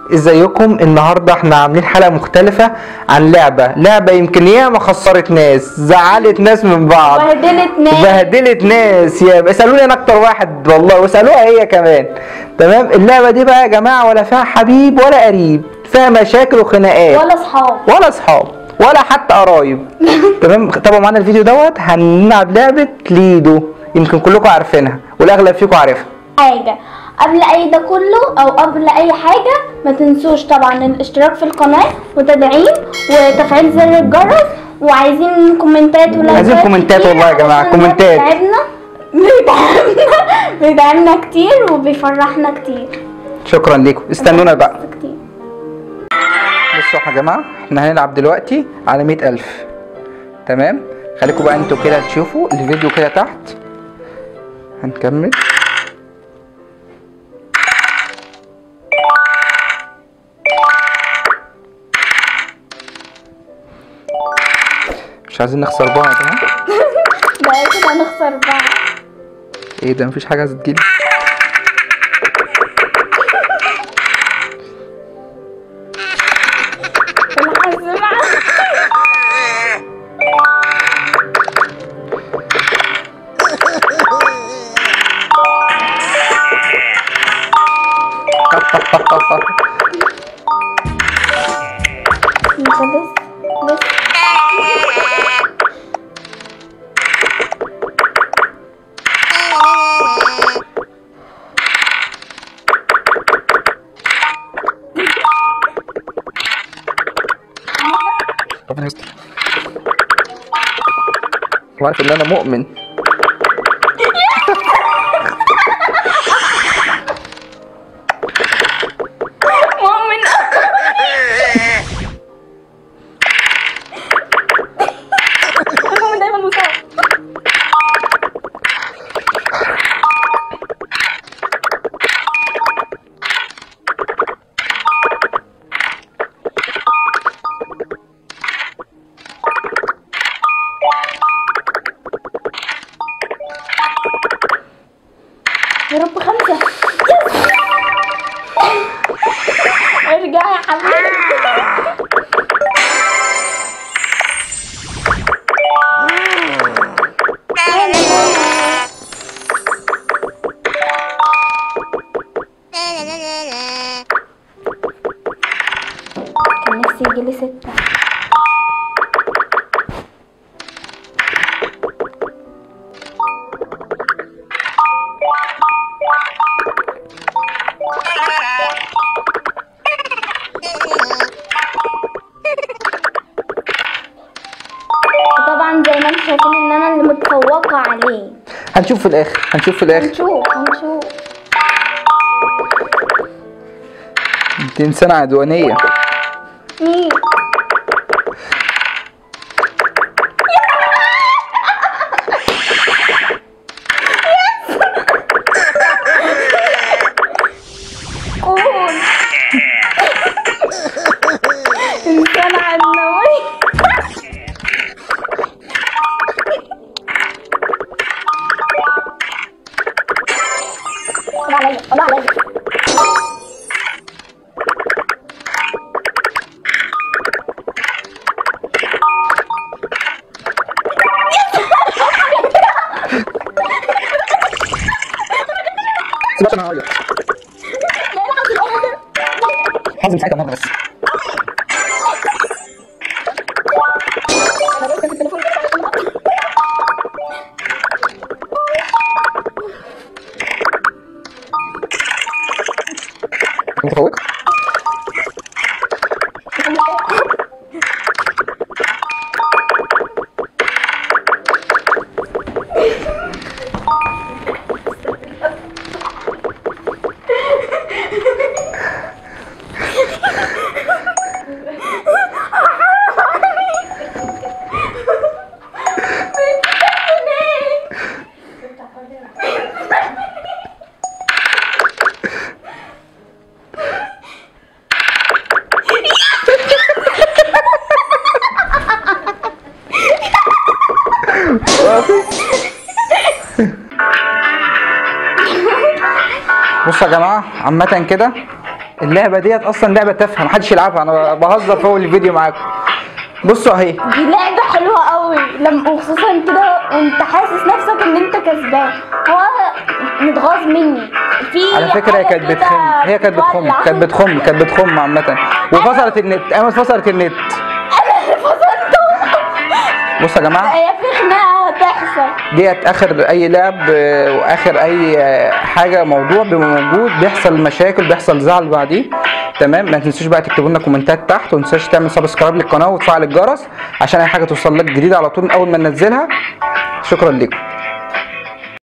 ازيكم النهارده احنا عاملين حلقه مختلفه عن لعبه لعبه يمكن ياما خسرت ناس زعلت ناس من بعض بهدلت ناس بهدلت ناس يا اسالوني انا اكتر واحد والله واسالوها هي كمان تمام اللعبه دي بقى يا جماعه ولا فيها حبيب ولا قريب فيها مشاكل وخناقات ولا اصحاب ولا اصحاب ولا حتى قرايب تمام تابعوا معانا الفيديو دوت هنلعب لعبه ليدو يمكن كلكم عارفينها والاغلب فيكم عارفها حاجة قبل اي ده كله او قبل اي حاجة ما تنسوش طبعا الاشتراك في القناة وتدعيم وتفعيل زر الجرس وعايزين كومنتات ولايكات عايزين كومنتات كتير والله يا جماعة، علشان ده كومنتات. بيتعبنا بيدعمنا بيدعمنا كتير وبيفرحنا كتير شكرا لكم استنونا بقى كتير بصوا يا جماعه احنا هنلعب دلوقتي على مئة ألف تمام خليكم بقى انتوا كده تشوفوا الفيديو كده تحت هنكمل مش عايزين نخسر بعض ها بقى كده هنخسر بعض ايه ده مفيش حاجه عايزه تجيلي الحظ معاك انت بس بس ربنا يستر وعارف ان انا مؤمن مؤمن مؤمن دايما مصاب يا رب خمسة ارجع يا حبيبي كان نفسي يجيلي ستة وطبعا زي ما انتم شايفين ان انا اللي متفوقة عليه هنشوف في الاخر هنشوف في الاخر هنشوف هنشوف انت انسانه عدوانيه مين قول انسان عنوي طلع عليا طلع عليا سيبك انا هعيط حازم ساعتها مره بس متفوق بصوا يا جماعه عامه كده اللعبه ديت اصلا لعبه تافهه محدش يلعبها انا بهزر في اول الفيديو معاكم بصوا اهي دي لعبة حلوة قوي لما وخصوصا كده وانت حاسس نفسك ان انت كسبان هو متغاظ مني في على فكره هي حاجة كانت كده بتخم هي كانت بتخم بتولع. كانت بتخم كانت بتخم عامه وفصلت النت قامت فصلت النت انا اللي فصلته بصوا يا جماعه هي في خناقة هتحصل ديت اخر اي لعب آه، واخر اي آه، حاجه موضوع بيبقى موجود بيحصل مشاكل بيحصل زعل بعديه تمام ما تنسوش بقى تكتبوا لنا كومنتات تحت وما تنساش تعمل سبسكرايب للقناه وتفعل الجرس عشان اي حاجه توصل لك جديده على طول من اول ما ننزلها شكرا لكم